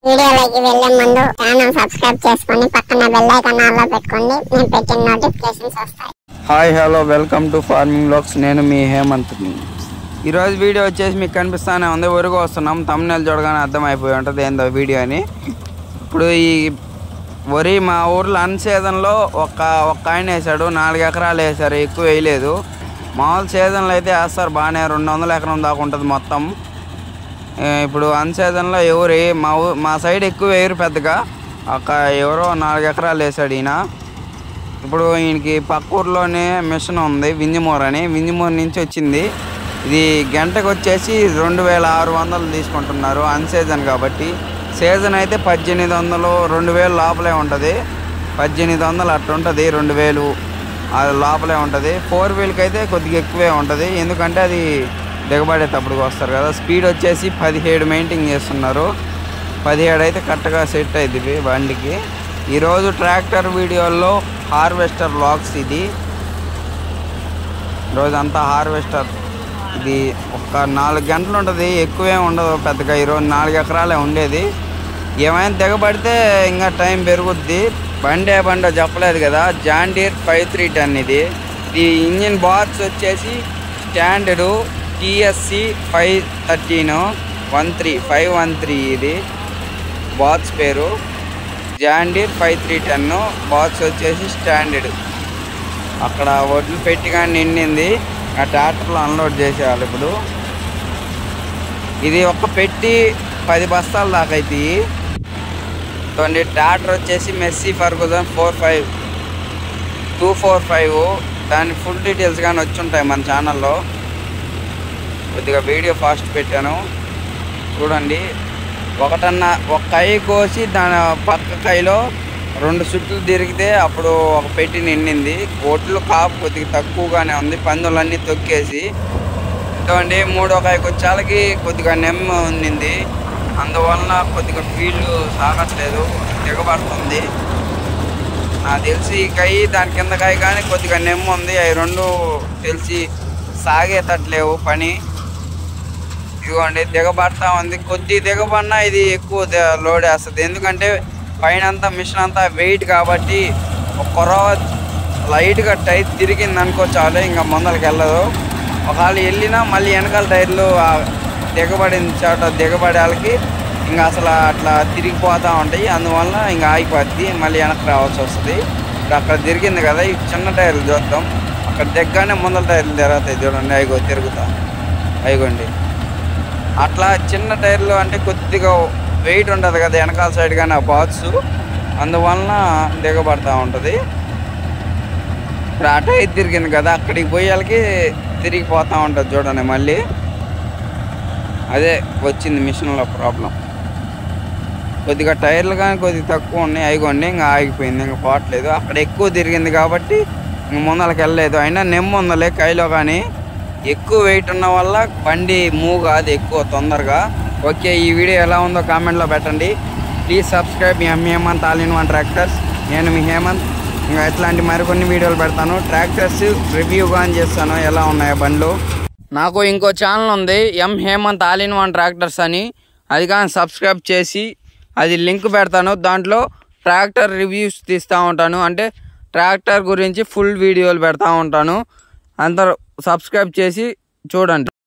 వీడియోలోకి వెళ్లే ముందు ఛానల్ సబ్స్క్రైబ్ చేసుకొని పక్కన బెల్ ఐకాన్ ఆన్లో పెట్టుకోండి నేను పెట్టిన నోటిఫికేషన్స్ వస్తాయి hi hello welcome to farming blogs నేను మీ హేమంత్ని ఈరోజు వీడియో వచ్చేసి మీకు కనిపిస్తానే ఉంది ఊరుకు వస్తున్నాం తమ్మునేలు చూడగానే అర్థమైపోయి ఉంటుంది ఏందో వీడియో అని ఇప్పుడు ఈ వరి మా ఊర్లో అన్ సీజన్లో ఒక ఒక్క ఆయన వేసాడు నాలుగు ఎకరాలు వేసారు ఎక్కువ వేయలేదు మామూలు సీజన్లో అయితే వేస్తారు బాగానే రెండు వందల ఎకరం దాకా ఉంటుంది మొత్తం ఏ, ఇప్పుడు అన్ సీజన్లో ఎవరు ఏ- మా ఊ మా సైడ్ ఎక్కువ వేయరు పెద్దగా ఒక ఎవరో నాలుగు ఎకరాలు వేసాడు ఈయన ఇప్పుడు ఈయనకి పక్క ఊర్లోనే మిషన్ ఉంది వింజమూర్ అని వింజమూర్ నుంచి వచ్చింది ఇది గంటకు వచ్చేసి రెండు వేల ఆరు వందలు తీసుకుంటున్నారు అన్ సీజన్ కాబట్టి సీజన్ అయితే పద్దెనిమిది వందలు రెండు వేలు లోపలే ఉంటుంది పద్దెనిమిది వందలు అట్లా ఉంటుంది రెండు వేలు అది లోపలే ఉంటుంది ఫోర్ వీల్కి అయితే కొద్దిగా ఎక్కువే ఉంటుంది ఎందుకంటే అది దిగబడేటప్పుడు వస్తారు కదా స్పీడ్ వచ్చేసి పదిహేడు మెయింటైన్ చేస్తున్నారు పదిహేడు అయితే కరెక్ట్గా సెట్ అయింది ఇవి బండికి ఈరోజు ట్రాక్టర్ వీడియోలో హార్వెస్టర్ లాక్స్ ఇది ఈరోజు అంతా హార్వెస్టర్ ఇది ఒక నాలుగు గంటలు ఉంటుంది ఎక్కువే ఉండదు పెద్దగా ఈరోజు నాలుగు ఎకరాలే ఉండేది ఏమైనా దిగబడితే ఇంకా టైం పెరుగుద్ది బండి ఏ బండో చెప్పలేదు కదా జాండీర్ ఫైవ్ త్రీ టెన్ ఇది ఇది ఇంజిన్ బాక్స్ వచ్చేసి standard TSC five thirteen one three five one three ఇది బాక్స్ పేరు John Deere five three ten box వచ్చేసి స్టాండర్డ్ అక్కడ వడ్లు పెట్టి కానీ నిండింది ఆ ట్రాక్టర్లో అన్లోడ్ చేసేవాళ్ళు ఇప్పుడు ఇది ఒక పెట్టి పది బస్తాల దాకా అవుతాయి చూడండి ట్రాక్టర్ వచ్చేసి Massey Ferguson four five two four five దాని ఫుల్ డీటెయిల్స్ కానీ వచ్చి ఉంటాయి మన ఛానల్లో కొద్దిగా వీడియో ఫాస్ట్ పెట్టాను చూడండి ఒకటన్నా ఒక కై కోసి దాని పక్క కైలో రెండు చుట్లు తిరిగితే అప్పుడు ఒక పెట్టి నిండింది ఒట్లు కాపు కొద్దిగా తక్కువగానే ఉంది పందులన్నీ తొక్కేసి ఇటువంటి మూడో కాయకు వచ్చేళ్ళకి కొద్దిగా నెమ్మ ఉండింది అందువలన కొద్దిగా ఫీల్డ్ సాగట్లేదు దిగబడుతుంది నాకు తెలిసి ఈ కై దాని కింద కాయ కానీ కొద్దిగా నెమ్మ ఉంది అవి రెండు తెలిసి సాగేటట్లేవు పని ఇదిగోండి దిగబడతా ఉంది కొద్ది దిగబడినా ఇది ఎక్కువ ద- లోడ్ వేస్తుంది ఎందుకంటే పైన అంతా మిషన్ అంతా వెయిట్ కాబట్టి ఒక కొరవ లైట్గా టైర్ తిరిగింది అనుకో చాలు ఇంకా ముందరికి వెళ్ళదు ఒకవేళ వెళ్ళినా మళ్ళీ వెనకాల టైర్లు ఆ దిగబడిన చోట దిగబడే వాళ్ళకి ఇంకా అసలు అట్లా తిరిగిపోతూ ఉంటాయి అందువల్ల ఇంకా ఆగిపోద్ది మళ్ళీ వెనక్కి రావాల్సి వస్తుంది ఇప్పుడు అక్కడ తిరిగింది కదా ఈ చిన్న టైర్లు చూద్దాం అక్కడ దిగ్గానే ముందల టైర్లు తిరుగుతాయి చూడండి అయిగో తిరుగుతా అయిగోండి అట్లా చిన్న టైర్లు అంటే కొద్దిగా వెయిట్ ఉంటుంది కదా వెనకాల సైడ్ కానీ ఆ బాక్స్ అందువలన దిగబడతా ఉంటుంది ఇప్పుడు ఆ టైర్ తిరిగింది కదా అక్కడికి పోయేళ్ళకి తిరిగిపోతూ ఉంటుంది చూడండి మళ్ళీ అదే వచ్చింది మిషన్లో ప్రాబ్లం కొద్దిగా టైర్లు కానీ కొద్దిగా తక్కువ ఉన్నాయి అయిగోండి ఇంకా ఆగిపోయింది ఇంకా పోవట్లేదు అక్కడ ఎక్కువ తిరిగింది కాబట్టి ఇంక ముందలకి వెళ్ళలేదు అయినా నెమ్మ ఉందలే కైలో కానీ ఎక్కువ వెయిట్ ఉన్న వల్ల బండి మూవ్ కాదు ఎక్కువ తొందరగా ఓకే ఈ వీడియో ఎలా ఉందో కామెంట్లో పెట్టండి ప్లీజ్ సబ్స్క్రైబ్ మీ M Hemanth all in one tractors నేను మీ హేమంత్ ఇంకా ఇట్లాంటి మరికొన్ని వీడియోలు పెడతాను ట్రాక్టర్స్ రివ్యూ కానీ చేస్తాను ఎలా ఉన్నాయో బండ్లు నాకు ఇంకో ఛానల్ ఉంది M Hemanth all in one tractors అని అది కానీ సబ్స్క్రైబ్ చేసి అది లింక్ పెడతాను దాంట్లో ట్రాక్టర్ రివ్యూస్ తీస్తూ ఉంటాను అంటే ట్రాక్టర్ గురించి ఫుల్ వీడియోలు పెడతా ఉంటాను అందరూ సబ్స్క్రైబ్ చేసి చూడండి